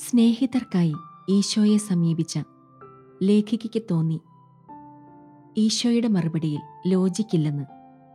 സ്നേഹിതർക്കായി ഈശോയെ സമീപിച്ച ലേഖികയ്ക്ക് തോന്നി ഈശോയുടെ മറുപടിയിൽ ലോജിക്കില്ലെന്ന്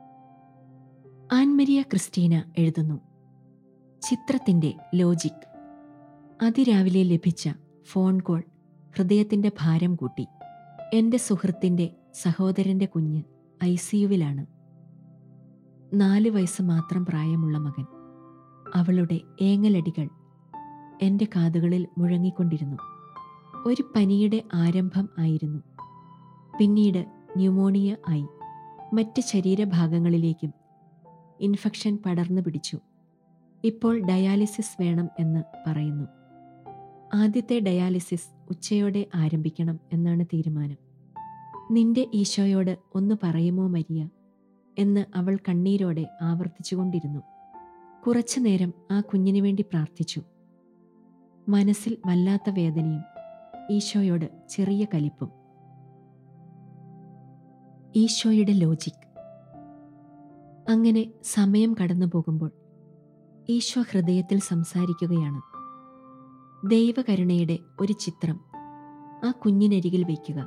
ആൻമരിയ ക്രിസ്റ്റീന എഴുതുന്നു ചിത്രത്തിന്റെ ലോജിക് അതിരാവിലെ ലഭിച്ച ഫോൺ കോൾ ഹൃദയത്തിന്റെ ഭാരം കൂട്ടി എന്റെ സുഹൃത്തിന്റെ സഹോദരന്റെ കുഞ്ഞ് ഐ സിയുവിലാണ് നാല് വയസ്സ് മാത്രം പ്രായമുള്ള മകൻ അവളുടെ ഏങ്ങലടികൾ എന്റെ കാതുകളിൽ മുഴങ്ങിക്കൊണ്ടിരുന്നു ഒരു പനിയുടെ ആരംഭം ആയിരുന്നു പിന്നീട് ന്യൂമോണിയ ആയി മറ്റ് ശരീരഭാഗങ്ങളിലേക്കും ഇൻഫെക്ഷൻ പടർന്നു പിടിച്ചു ഇപ്പോൾ ഡയാലിസിസ് വേണം എന്ന് പറയുന്നു ആദ്യത്തെ ഡയാലിസിസ് ഉച്ചയോടെ ആരംഭിക്കണം എന്നാണ് തീരുമാനം നിന്റെ ഈശോയോട് ഒന്ന് പറയുമോ മരിയ എന്ന് അവൾ കണ്ണീരോടെ ആവർത്തിച്ചുകൊണ്ടിരുന്നു കുറച്ചു നേരം ആ കുഞ്ഞിനു വേണ്ടി പ്രാർത്ഥിച്ചു മനസ്സിൽ വല്ലാത്ത വേദനയും ഈശോയോട് ചെറിയ കലിപ്പും ഈശോയുടെ ലോജിക് അങ്ങനെ സമയം കടന്നു പോകുമ്പോൾ ഈശോ ഹൃദയത്തിൽ സംസാരിക്കുകയാണ് ദൈവകരുണയുടെ ഒരു ചിത്രം ആ കുഞ്ഞിനരികിൽ വയ്ക്കുക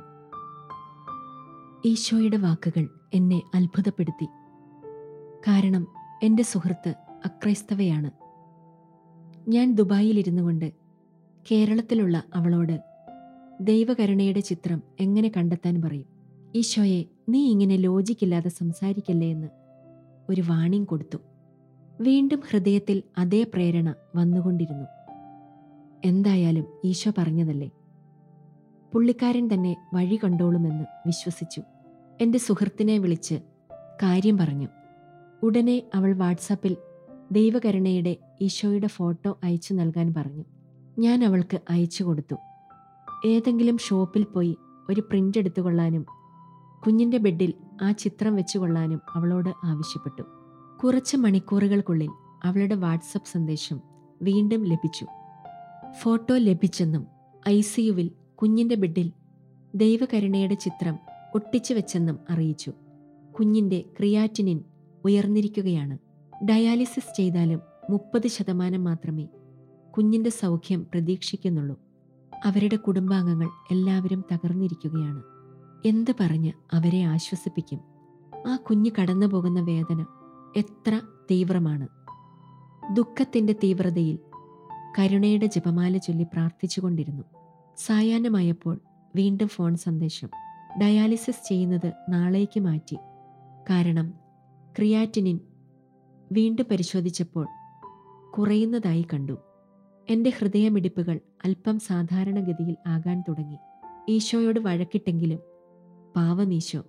ഈശോയുടെ വാക്കുകൾ എന്നെ അത്ഭുതപ്പെടുത്തി കാരണം എൻ്റെ സുഹൃത്ത് അക്രൈസ്തവയാണ് ഞാൻ ദുബായിലിരുന്നു കൊണ്ട് കേരളത്തിലുള്ള അവളോട് ദൈവകരുണയുടെ ചിത്രം എങ്ങനെ കണ്ടെത്താൻ പറയും ഈശോയെ നീ ഇങ്ങനെ ലോജിക്കില്ലാതെ സംസാരിക്കല്ലേ എന്ന് ഒരു വാണിംഗ് കൊടുത്തു വീണ്ടും ഹൃദയത്തിൽ അതേ പ്രേരണ വന്നുകൊണ്ടിരുന്നു എന്തായാലും ഈശോ പറഞ്ഞതല്ലേ പുള്ളിക്കാരൻ തന്നെ വഴി കണ്ടോളുമെന്ന് വിശ്വസിച്ചു എൻ്റെ സുഹൃത്തിനെ വിളിച്ച് കാര്യം പറഞ്ഞു ഉടനെ അവൾ വാട്സാപ്പിൽ ദൈവകരുണയുടെ ഈശോയുടെ ഫോട്ടോ അയച്ചു നൽകാൻ പറഞ്ഞു ഞാൻ അവൾക്ക് അയച്ചു കൊടുത്തു ഏതെങ്കിലും ഷോപ്പിൽ പോയി ഒരു പ്രിൻ്റ് എടുത്തുകൊള്ളാനും കുഞ്ഞിൻ്റെ ബെഡിൽ ആ ചിത്രം വെച്ചുകൊള്ളാനും അവളോട് ആവശ്യപ്പെട്ടു കുറച്ച് മണിക്കൂറുകൾക്കുള്ളിൽ അവളുടെ വാട്സപ്പ് സന്ദേശം വീണ്ടും ലഭിച്ചു ഫോട്ടോ ലഭിച്ചെന്നും ഐ സിയുവിൽ കുഞ്ഞിൻ്റെ ബെഡിൽ ദൈവകരുണയുടെ ചിത്രം ഒട്ടിച്ചു വെച്ചെന്നും അറിയിച്ചു കുഞ്ഞിൻ്റെ ക്രിയാറ്റിനിൻ ഉയർന്നിരിക്കുകയാണ് ഡയാലിസിസ് ചെയ്താലും മുപ്പത് ശതമാനം മാത്രമേ കുഞ്ഞിൻ്റെ സൗഖ്യം പ്രതീക്ഷിക്കുന്നുള്ളൂ അവരുടെ കുടുംബാംഗങ്ങൾ എല്ലാവരും തകർന്നിരിക്കുകയാണ് എന്ത് പറഞ്ഞ് അവരെ ആശ്വസിപ്പിക്കും ആ കുഞ്ഞ് കടന്നു പോകുന്ന വേദന എത്ര തീവ്രമാണ് ദുഃഖത്തിൻ്റെ തീവ്രതയിൽ കരുണയുടെ ജപമാല ചൊല്ലി പ്രാർത്ഥിച്ചുകൊണ്ടിരുന്നു സായാഹ്നമായപ്പോൾ വീണ്ടും ഫോൺ സന്ദേശം ഡയാലിസിസ് ചെയ്യുന്നത് നാളേക്ക് മാറ്റി കാരണം ക്രിയാറ്റിനിൻ വീണ്ടും പരിശോധിച്ചപ്പോൾ കുറയുന്നതായി കണ്ടു എൻ്റെ ഹൃദയമിടിപ്പുകൾ അല്പം സാധാരണഗതിയിൽ ആകാൻ തുടങ്ങി ഈശോയോട് വഴക്കിട്ടെങ്കിലും പാവം ഈശോ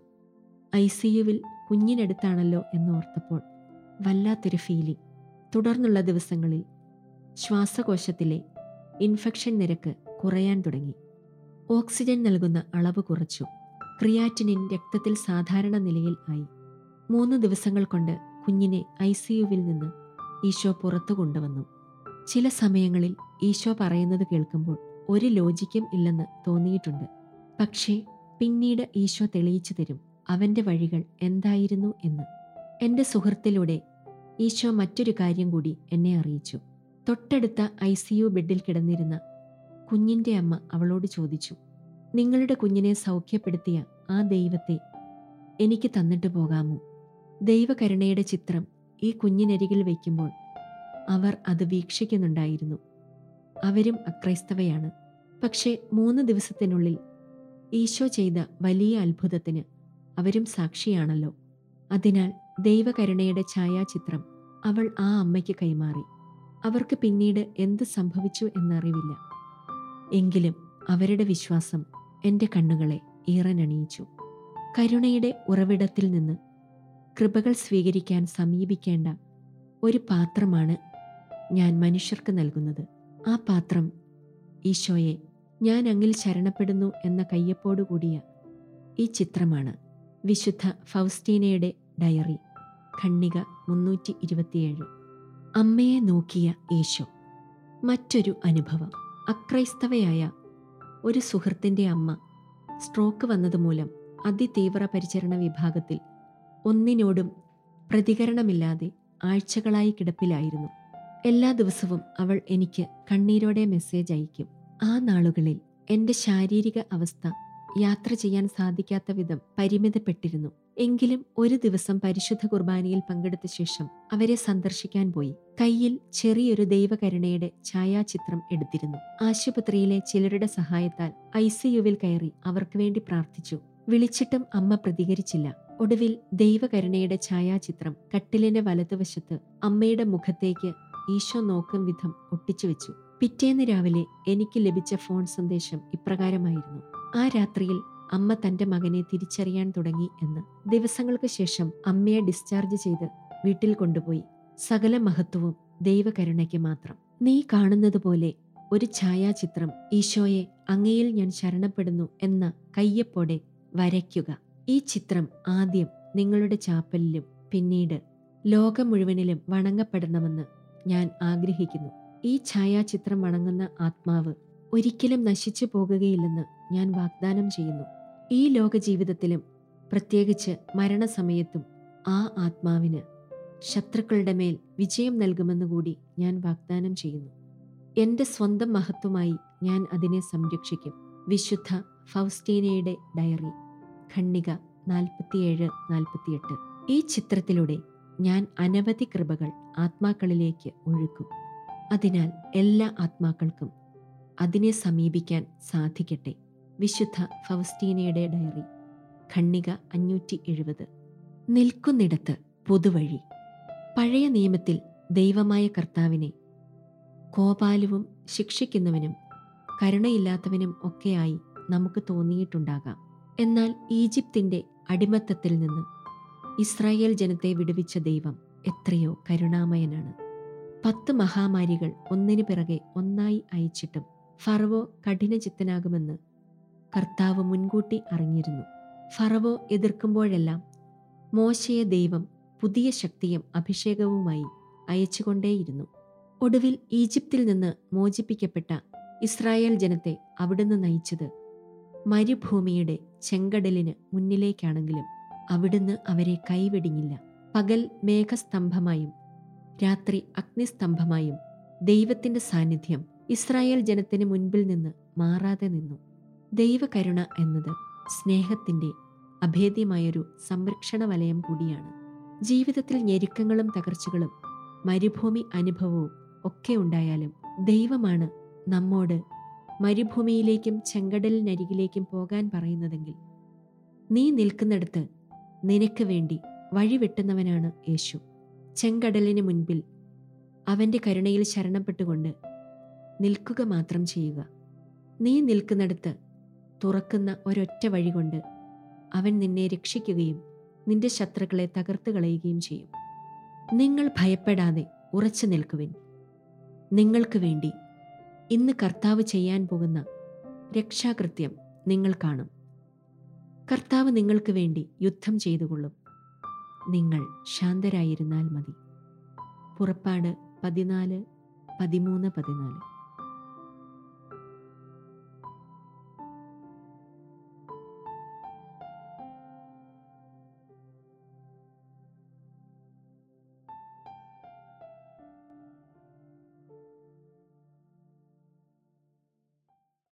ഐ സിയുവിൽ കുഞ്ഞിനടുത്താണല്ലോ എന്നോർത്തപ്പോൾ വല്ലാത്തൊരു ഫീലിംഗ് തുടർന്നുള്ള ദിവസങ്ങളിൽ ശ്വാസകോശത്തിലെ ഇൻഫെക്ഷൻ നിരക്ക് കുറയാൻ തുടങ്ങി ഓക്സിജൻ നൽകുന്ന അളവ് കുറച്ചു ക്രിയാറ്റിനിൻ രക്തത്തിൽ സാധാരണ നിലയിൽ ആയി മൂന്ന് ദിവസങ്ങൾ കൊണ്ട് കുഞ്ഞിനെ ഐ സിയുവിൽ നിന്ന് ഈശോ പുറത്തു കൊണ്ടുവന്നു ചില സമയങ്ങളിൽ ഈശോ പറയുന്നത് കേൾക്കുമ്പോൾ ഒരു ലോജിക്കും ഇല്ലെന്ന് തോന്നിയിട്ടുണ്ട് പക്ഷേ പിന്നീട് ഈശോ തെളിയിച്ചു തരും അവന്റെ വഴികൾ എന്തായിരുന്നു എന്ന് എൻ്റെ സുഹൃത്തിലൂടെ ഈശോ മറ്റൊരു കാര്യം കൂടി എന്നെ അറിയിച്ചു തൊട്ടടുത്ത ഐ സി യു ബെഡിൽ കിടന്നിരുന്ന കുഞ്ഞിൻ്റെ അമ്മ അവളോട് ചോദിച്ചു നിങ്ങളുടെ കുഞ്ഞിനെ സൗഖ്യപ്പെടുത്തിയ ആ ദൈവത്തെ എനിക്ക് തന്നിട്ട് പോകാമോ ദൈവകരുണയുടെ ചിത്രം ഈ കുഞ്ഞിനരികിൽ വയ്ക്കുമ്പോൾ അവർ അത് വീക്ഷിക്കുന്നുണ്ടായിരുന്നു അവരും അക്രൈസ്തവയാണ് പക്ഷേ മൂന്ന് ദിവസത്തിനുള്ളിൽ ഈശോ ചെയ്ത വലിയ അത്ഭുതത്തിന് അവരും സാക്ഷിയാണല്ലോ അതിനാൽ ദൈവകരുണയുടെ ഛായാചിത്രം അവൾ ആ അമ്മയ്ക്ക് കൈമാറി അവർക്ക് പിന്നീട് എന്ത് സംഭവിച്ചു എന്നറിവില്ല എങ്കിലും അവരുടെ വിശ്വാസം എൻ്റെ കണ്ണുകളെ ഈറനണിയിച്ചു കരുണയുടെ ഉറവിടത്തിൽ നിന്ന് കൃപകൾ സ്വീകരിക്കാൻ സമീപിക്കേണ്ട ഒരു പാത്രമാണ് ഞാൻ മനുഷ്യർക്ക് നൽകുന്നത് ആ പാത്രം ഈശോയെ ഞാൻ അങ്ങിൽ ശരണപ്പെടുന്നു എന്ന കയ്യപ്പോടുകൂടിയ ഈ ചിത്രമാണ് വിശുദ്ധ ഫൗസ്റ്റീനയുടെ ഡയറി ഖണ്ണിക മുന്നൂറ്റി ഇരുപത്തിയേഴ് അമ്മയെ നോക്കിയ ഈശോ മറ്റൊരു അനുഭവം അക്രൈസ്തവയായ ഒരു സുഹൃത്തിൻ്റെ അമ്മ സ്ട്രോക്ക് വന്നതുമൂലം അതിതീവ്ര പരിചരണ വിഭാഗത്തിൽ ഒന്നിനോടും പ്രതികരണമില്ലാതെ ആഴ്ചകളായി കിടപ്പിലായിരുന്നു എല്ലാ ദിവസവും അവൾ എനിക്ക് കണ്ണീരോടെ മെസ്സേജ് അയക്കും ആ നാളുകളിൽ എൻ്റെ ശാരീരിക അവസ്ഥ യാത്ര ചെയ്യാൻ സാധിക്കാത്ത വിധം പരിമിതപ്പെട്ടിരുന്നു എങ്കിലും ഒരു ദിവസം പരിശുദ്ധ കുർബാനയിൽ പങ്കെടുത്ത ശേഷം അവരെ സന്ദർശിക്കാൻ പോയി കയ്യിൽ ചെറിയൊരു ദൈവകരുണയുടെ ഛായാചിത്രം എടുത്തിരുന്നു ആശുപത്രിയിലെ ചിലരുടെ സഹായത്താൽ ഐ സിയുവിൽ കയറി അവർക്ക് വേണ്ടി പ്രാർത്ഥിച്ചു വിളിച്ചിട്ടും അമ്മ പ്രതികരിച്ചില്ല ഒടുവിൽ ദൈവകരുണയുടെ ഛായാചിത്രം കട്ടിലിന്റെ വലതുവശത്ത് അമ്മയുടെ മുഖത്തേക്ക് ഈശോ നോക്കും വിധം ഒട്ടിച്ചു വെച്ചു പിറ്റേന്ന് രാവിലെ എനിക്ക് ലഭിച്ച ഫോൺ സന്ദേശം ഇപ്രകാരമായിരുന്നു ആ രാത്രിയിൽ അമ്മ തന്റെ മകനെ തിരിച്ചറിയാൻ തുടങ്ങി എന്ന് ദിവസങ്ങൾക്ക് ശേഷം അമ്മയെ ഡിസ്ചാർജ് ചെയ്ത് വീട്ടിൽ കൊണ്ടുപോയി സകല മഹത്വവും ദൈവകരുണയ്ക്ക് മാത്രം നീ കാണുന്നത് പോലെ ഒരു ഛായാചിത്രം ഈശോയെ അങ്ങയിൽ ഞാൻ ശരണപ്പെടുന്നു എന്ന കയ്യപ്പോടെ വരയ്ക്കുക ഈ ചിത്രം ആദ്യം നിങ്ങളുടെ ചാപ്പലിലും പിന്നീട് ലോകം മുഴുവനിലും വണങ്ങപ്പെടണമെന്ന് ഞാൻ ആഗ്രഹിക്കുന്നു ഈ ഛായാചിത്രം വണങ്ങുന്ന ആത്മാവ് ഒരിക്കലും നശിച്ചു പോകുകയില്ലെന്ന് ഞാൻ വാഗ്ദാനം ചെയ്യുന്നു ഈ ലോക ജീവിതത്തിലും പ്രത്യേകിച്ച് മരണസമയത്തും ആ ആത്മാവിന് ശത്രുക്കളുടെ മേൽ വിജയം നൽകുമെന്ന് കൂടി ഞാൻ വാഗ്ദാനം ചെയ്യുന്നു എൻ്റെ സ്വന്തം മഹത്വമായി ഞാൻ അതിനെ സംരക്ഷിക്കും വിശുദ്ധ ഫൗസ്റ്റീനയുടെ ഡയറി ഖണ്ണിക നാൽപ്പത്തിയേഴ് നാൽപ്പത്തിയെട്ട് ഈ ചിത്രത്തിലൂടെ ഞാൻ അനവധി കൃപകൾ ആത്മാക്കളിലേക്ക് ഒഴുക്കും അതിനാൽ എല്ലാ ആത്മാക്കൾക്കും അതിനെ സമീപിക്കാൻ സാധിക്കട്ടെ വിശുദ്ധ ഫൗസ്റ്റീനയുടെ ഡയറി ഖണ്ണിക അഞ്ഞൂറ്റി എഴുപത് നിൽക്കുന്നിടത്ത് പുതുവഴി പഴയ നിയമത്തിൽ ദൈവമായ കർത്താവിനെ കോപാലുവും ശിക്ഷിക്കുന്നവനും കരുണയില്ലാത്തവനും ഒക്കെയായി നമുക്ക് തോന്നിയിട്ടുണ്ടാകാം എന്നാൽ ഈജിപ്തിന്റെ അടിമത്തത്തിൽ നിന്ന് ഇസ്രായേൽ ജനത്തെ വിടുവിച്ച ദൈവം എത്രയോ കരുണാമയനാണ് പത്ത് മഹാമാരികൾ ഒന്നിനു പിറകെ ഒന്നായി അയച്ചിട്ടും ഫറവോ കഠിനചിത്തനാകുമെന്ന് കർത്താവ് മുൻകൂട്ടി അറിഞ്ഞിരുന്നു ഫറവോ എതിർക്കുമ്പോഴെല്ലാം മോശയെ ദൈവം പുതിയ ശക്തിയും അഭിഷേകവുമായി അയച്ചുകൊണ്ടേയിരുന്നു ഒടുവിൽ ഈജിപ്തിൽ നിന്ന് മോചിപ്പിക്കപ്പെട്ട ഇസ്രായേൽ ജനത്തെ അവിടുന്ന് നയിച്ചത് മരുഭൂമിയുടെ ചെങ്കടലിന് മുന്നിലേക്കാണെങ്കിലും അവിടുന്ന് അവരെ കൈവെടിഞ്ഞില്ല പകൽ മേഘസ്തംഭമായും രാത്രി അഗ്നിസ്തംഭമായും ദൈവത്തിന്റെ സാന്നിധ്യം ഇസ്രായേൽ ജനത്തിന് മുൻപിൽ നിന്ന് മാറാതെ നിന്നു ദൈവകരുണ എന്നത് സ്നേഹത്തിന്റെ അഭേദ്യമായൊരു സംരക്ഷണ വലയം കൂടിയാണ് ജീവിതത്തിൽ ഞെരുക്കങ്ങളും തകർച്ചകളും മരുഭൂമി അനുഭവവും ഒക്കെ ഉണ്ടായാലും ദൈവമാണ് നമ്മോട് മരുഭൂമിയിലേക്കും ചെങ്കടലിനരികിലേക്കും പോകാൻ പറയുന്നതെങ്കിൽ നീ നിൽക്കുന്നിടത്ത് നിനക്ക് വേണ്ടി വഴിവെട്ടുന്നവനാണ് യേശു ചെങ്കടലിന് മുൻപിൽ അവന്റെ കരുണയിൽ ശരണപ്പെട്ടുകൊണ്ട് നിൽക്കുക മാത്രം ചെയ്യുക നീ നിൽക്കുന്നിടത്ത് തുറക്കുന്ന ഒരൊറ്റ വഴി കൊണ്ട് അവൻ നിന്നെ രക്ഷിക്കുകയും നിന്റെ ശത്രുക്കളെ തകർത്ത് കളയുകയും ചെയ്യും നിങ്ങൾ ഭയപ്പെടാതെ ഉറച്ചു നിൽക്കുവിൻ നിങ്ങൾക്ക് വേണ്ടി ഇന്ന് കർത്താവ് ചെയ്യാൻ പോകുന്ന രക്ഷാകൃത്യം നിങ്ങൾ കാണും കർത്താവ് നിങ്ങൾക്ക് വേണ്ടി യുദ്ധം ചെയ്തുകൊള്ളും നിങ്ങൾ ശാന്തരായിരുന്നാൽ മതി പുറപ്പാട് പതിനാല് പതിമൂന്ന് പതിനാല്